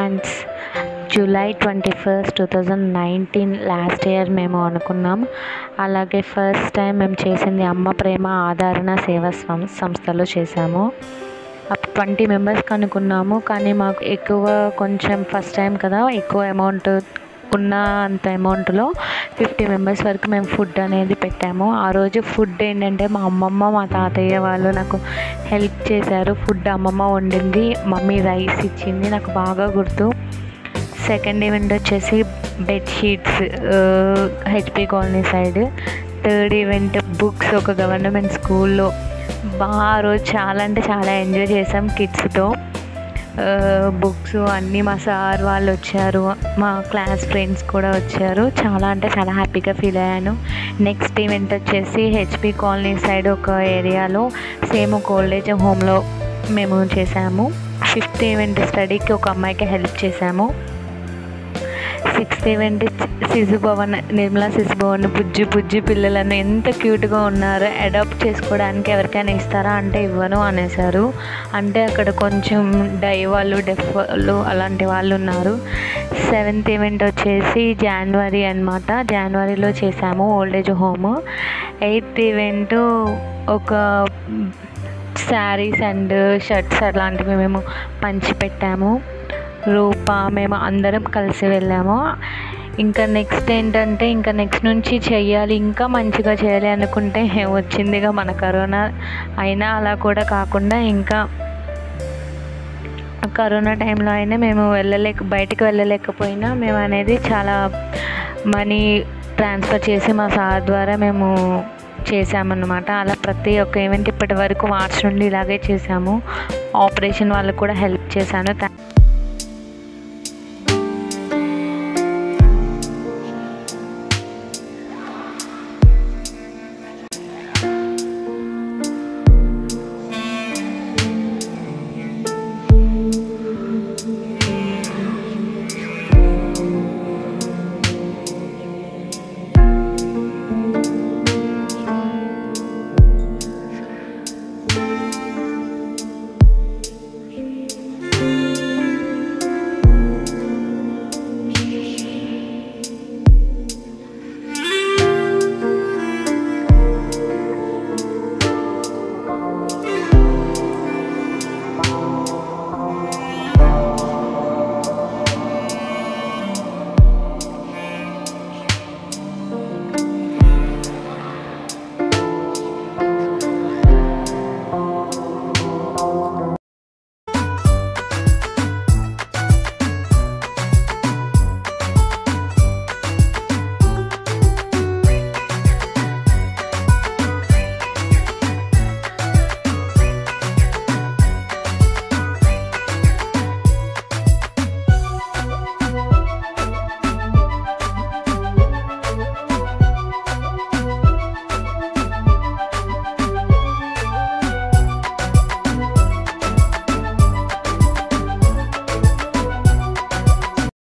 friends July twenty first two thousand nineteen last year మేము అనుకున్నాం అలాగే ఫస్ట్ టైం మేము చేసింది అమ్మ ప్రేమ ఆదరణ సేవా సం- సంస్థలో చేశాము అప్పుడు ట్వంటీ మెంబర్స్కి అనుకున్నాము కానీ మాకు ఎక్కువ కొంచెం ఫస్ట్ టైం కదా ఎక్కువ అమౌంట్ ఉన్న అంత అమౌంట్లో ఫిఫ్టీ మెంబర్స్ వరకు మేము ఫుడ్ అనేది పెట్టాము ఆ రోజు ఫుడ్ ఏంటంటే మా అమ్మమ్మ మా తాతయ్య వాళ్ళు నాకు హెల్ప్ చేశారు ఫుడ్ అమ్మమ్మ వండింది మమ్మీ రైస్ ఇచ్చింది నాకు బాగా గుర్తు సెకండ్ ఈవెంట్ వచ్చేసి bedsheets HP colony side third event books ఒక గవర్నమెంట్ స్కూల్లో బాగా ఆ రోజు చాలా అంటే చాలా ఎంజాయ్ చేసాం కిడ్స్తో బుక్స్ అన్నీ మా సార్ వాళ్ళు వచ్చారు మా క్లాస్ ఫ్రెండ్స్ కూడా వచ్చారు చాలా అంటే చాలా హ్యాపీగా ఫీల్ అయ్యాను నెక్స్ట్ ఈవెంట్ వచ్చేసి హెచ్పి కాలనీ సైడ్ ఒక ఏరియాలో సేమ్ ఒక ఓల్డ్ ఏజ్ హోమ్లో మేము చేసాము ఫిఫ్త్ ఈవెంట్ స్టడీకి ఒక అమ్మాయికి హెల్ప్ చేసాము సిక్స్త్ ఈవెంట్ శిశు భవన్ నిర్మలా శిశు భవన్ బుజ్జి బుజ్జి పిల్లలను ఎంత క్యూట్గా ఉన్నారు అడాప్ట్ చేసుకోవడానికి ఎవరికైనా ఇస్తారా అంటే ఇవ్వను అనేసారు అంటే అక్కడ కొంచెం డై వాళ్ళు డెఫ్ వాళ్ళు అలాంటి వాళ్ళు ఉన్నారు సెవెంత్ ఈవెంట్ వచ్చేసి జనవరి అనమాట జనవరిలో చేసాము old age home eighth event ఒక శారీస్ అండ్ షర్ట్స్ అలాంటివి మేము పంచి పెట్టాము రూప మేము అందరం కలిసి వెళ్ళాము ఇంకా నెక్స్ట్ ఏంటంటే ఇంకా నెక్స్ట్ నుంచి చెయ్యాలి ఇంకా మంచిగా చేయాలి అనుకుంటే వచ్చిందిగా మన కరోనా అయినా అలా కూడా కాకుండా ఇంకా కరోనా టైంలో అయినా మేము వెళ్ళలేక బయటికి వెళ్ళలేకపోయినా మేము అనేది చాలా మనీ ట్రాన్స్ఫర్ చేసి మా సార్ ద్వారా మేము చేసామన్నమాట అలా ప్రతి ఒక్క ఈవెంట్ ఇప్పటి వరకు మార్చ్ నుండి ఇలాగే చేసాము ఆపరేషన్ వాళ్ళకు కూడా హెల్ప్ చేశాను థా-